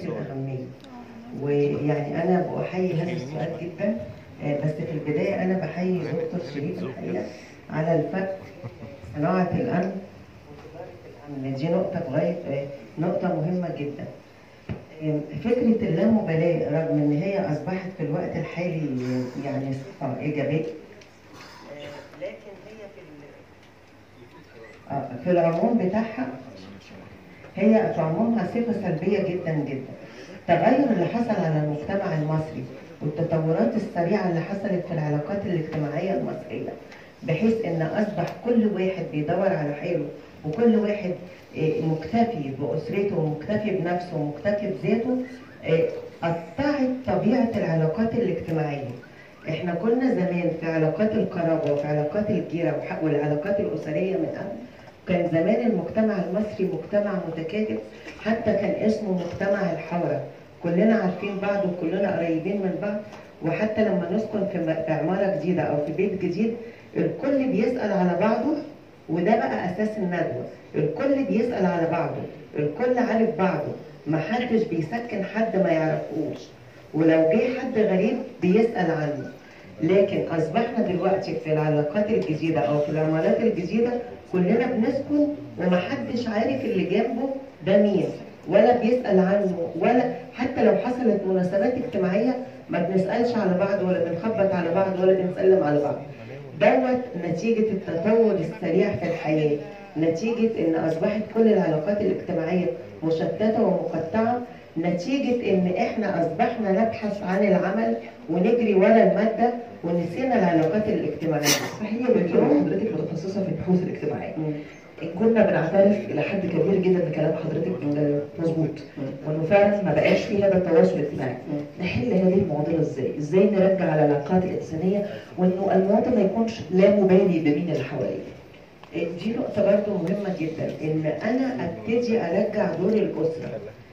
الأهمية ويعني أنا بأحيي هذا السؤال جدا آه، بس في البداية أنا بحيي دكتور شريف الحقيقة على الفك صناعة الأمن وتجارة الأمن دي نقطة بغاية آه، نقطة مهمة جدا آه، فكرة اللامبالاة رغم إن هي أصبحت في الوقت الحالي آه، يعني صفة إيجابية آه، لكن هي في ال- آه، في العموم بتاعها هي في عمومها صفة سلبية جدا جدا التغير اللي حصل على المجتمع المصري والتطورات السريعة اللي حصلت في العلاقات الاجتماعية المصرية بحيث ان اصبح كل واحد بيدور على حاله وكل واحد آه، مكتفي باسرته ومكتفي بنفسه ومكتفي بذاته آه، قطعت طبيعة العلاقات الاجتماعية احنا كنا زمان في علاقات القرابة وفي علاقات الجيرة وح- والعلاقات الأسرية من قبل كان زمان المجتمع المصري مجتمع متكاتف حتى كان اسمه مجتمع الحارة كلنا عارفين بعض وكلنا قريبين من بعض وحتى لما نسكن في م- في عمارة جديدة أو في بيت جديد الكل بيسأل على بعضه وده بقى أساس الندوة الكل بيسأل على بعضه الكل عارف بعضه محدش بيسكن حد ما يعرفوش ولو جه حد غريب بيسأل عنه لكن اصبحنا دلوقتي في العلاقات الجديده او في العمارات الجديده كلنا بنسكن ومحدش عارف اللي جنبه ده مين ولا بيسال عنه ولا حتى لو حصلت مناسبات اجتماعيه ما بنسالش على بعض ولا بنخبط على بعض ولا بنسلم على بعض دوت نتيجه التطور السريع في الحياه نتيجه ان اصبحت كل العلاقات الاجتماعيه مشتته ومقطعه نتيجة إن إحنا أصبحنا نبحث عن العمل ونجري ورا المادة ونسينا العلاقات الاجتماعية. صحيح دكتورة حضرتك متخصصة في البحوث الاجتماعية مم. إن كنا بنعترف إلى حد كبير جدا بكلام حضرتك مظبوط وإنه فعلا ما بقاش في هذا التواصل الاجتماعي نحل هذه المعضلة إزاي؟ إزاي نرجع العلاقات الإنسانية وإنه المواطن ما يكونش لا مبالي بمين اللي حواليه دي نقطة برضو مهمة جدا إن أنا أبتدي أرجع دور الأسرة.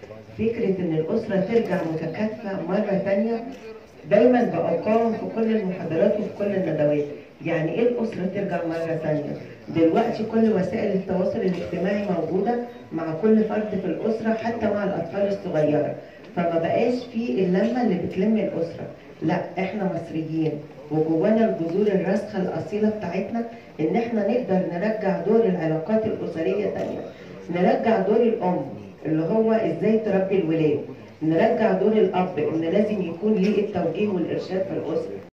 فكرة إن الأسرة ترجع متكاتفة مرة تانية دايما بقاوم في كل المحاضرات وفي كل الندوات. يعني إيه الأسرة ترجع مرة تانية؟ دلوقتي كل وسائل التواصل الاجتماعي موجودة مع كل فرد في الأسرة حتى مع الأطفال الصغيرة. فما بقاش في اللمة اللي بتلم الأسرة. لا احنا مصريين وجوانا الجذور الراسخة الأصيلة بتاعتنا إن احنا نقدر نرجع دور العلاقات الأسرية تانية. نرجع دور الأم اللي هو إزاي تربي الولاد. نرجع دور الأب إن لازم يكون ليه التوجيه والإرشاد في الأسرة.